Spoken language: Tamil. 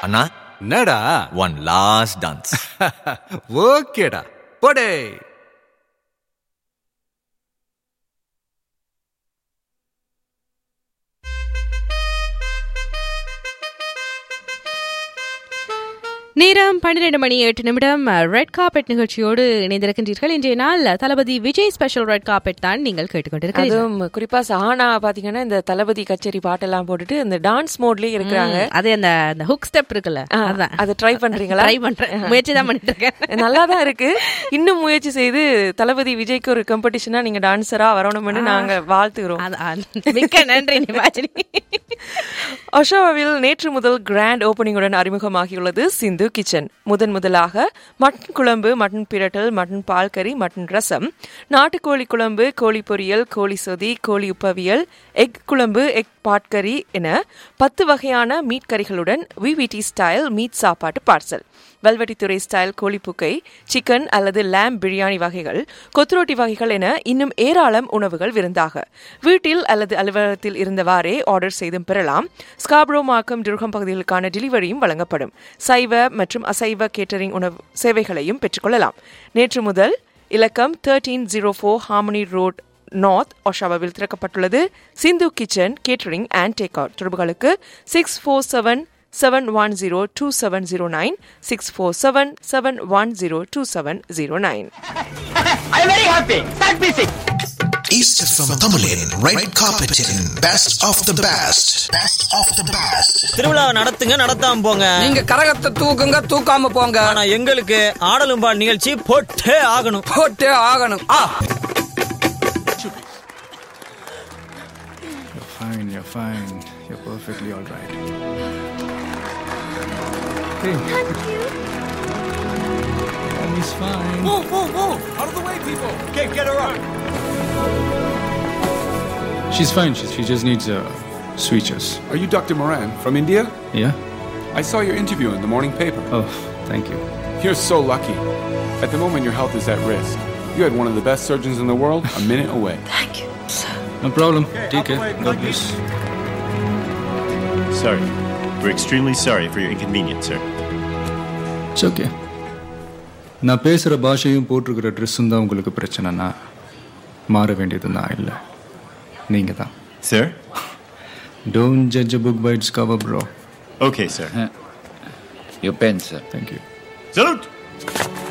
அண்ணா என்னடா ஒன் லாஸ்ட் டான்ஸ் ஓகேடா போடே நேரம் பன்னிரண்டு மணி எட்டு நிமிடம் ரெட் கார்பெட் நிகழ்ச்சியோடு இணைந்திருக்கின்றீர்கள் இன்றைய நாள் Thalapathy Vijay special red carpet தான் நீங்கள் கேட்டுக்கொண்டிருக்கிறீர்கள் அதுவும் குறிப்பா சஹானா பாத்தீங்கன்னா இந்த தளபதி கச்சேரி பாட்டெல்லாம் போட்டுட்டு இந்த டான்ஸ் மோட்லயே இருக்கிறாங்க ம், அது அந்த அந்த ஹுக் ஸ்டெப் இருக்குல்ல ஆ, அதான் அதை ட்ரை பண்றீங்களா ட்ரை பண்றேன் முயற்சி தான் பண்ணிட்டு இருக்கேன் நல்லா தான் இருக்கு இன்னும் முயற்சி செய்து தளபதி விஜய்க்கு ஒரு காம்படிஷனா நீங்க டான்சரா வரணும்னு நாங்க வாழ்த்துகிறோம் அது- அது- மிக்க நன்றி நிவாஜினி ஒஷாவில் நேற்று முதல் கிராண்ட் ஓபனிங்குடன் அறிமுகமாகியுள்ளது சிந்து கிச்சன் முதன் முதலாக மட்டன் குழம்பு மட்டன் பிரட்டல் மட்டன் பால் கறி மட்டன் ரசம் நாட்டுக்கோழி குழம்பு கோழி பொரியல் கோழி சொதி கோழி உப்பவியல் எக் குழம்பு எக் பாட்கறி என பத்து வகையான மீட் கறிகளுடன் விவிடி ஸ்டைல் மீட் சாப்பாட்டு பார்சல் வெல்வெட்டித்துறை ஸ்டைல் கோழிப்புக்கை சிக்கன் அல்லது லேம் பிரியாணி வகைகள் கொத்துரோட்டி வகைகள் என இன்னும் ஏராளம் உணவுகள் விருந்தாக வீட்டில் அல்லது அலுவலகத்தில் இருந்தவாறே ஆர்டர் செய்தும் பெறலாம் ஸ்காப்ரோ மார்க்கம் டிருகம் பகுதிகளுக்கான டெலிவரியும் வழங்கப்படும் சைவ மற்றும் அசைவ கேட்டரிங் உணவு சேவைகளையும் பெற்றுக்கொள்ளலாம் நேற்று முதல் இலக்கம் thirteen zero four harmony road north ஒஷாவாவில் திறக்கப்பட்டுள்ளது Sindhu kitchen catering and take out தொடர்புகளுக்கு six four seven seven one zero two seven zero nine six four seven seven one zero two seven zero nine I'm very happy. Start busy. East from Tamilin, red carpeting, best of the best. Best of the best. திருவிழாவை நடத்துங்க நடத்தாம போங்க நீங்க கரகத்தை தூக்குங்க தூக்காம போங்க ஆனா எங்களுக்கு ஆடலும் பால் நிகழ்ச்சி போட்டே ஆகணும் போட்டே ஆகணும் ஆ Fine, you're fine. You're perfectly all right. Hey. Mommy's fine. Move, move, move! Out of the way, people! Okay, get her up! She's fine. She, she just needs uh, sutures. Are you Dr. Moran from India? Yeah? I saw your interview in the morning paper. Oh, thank you. You're so lucky. At the moment, your health is at risk. You had one of the best surgeons in the world a minute away. No problem. out Take the care. way, God please. bless. Sorry. We're extremely sorry for your inconvenience, sir. It's okay. நான் பேசுகிற பாஷையும் போட்டிருக்கிற ட்ரெஸ்ஸும் தான் உங்களுக்கு பிரச்சனைனா மாற வேண்டியது நான் இல்லை நீங்கள் தான் Sir? Don't judge book by its cover bro Okay, sir. Your pen, sir. Thank you Salute!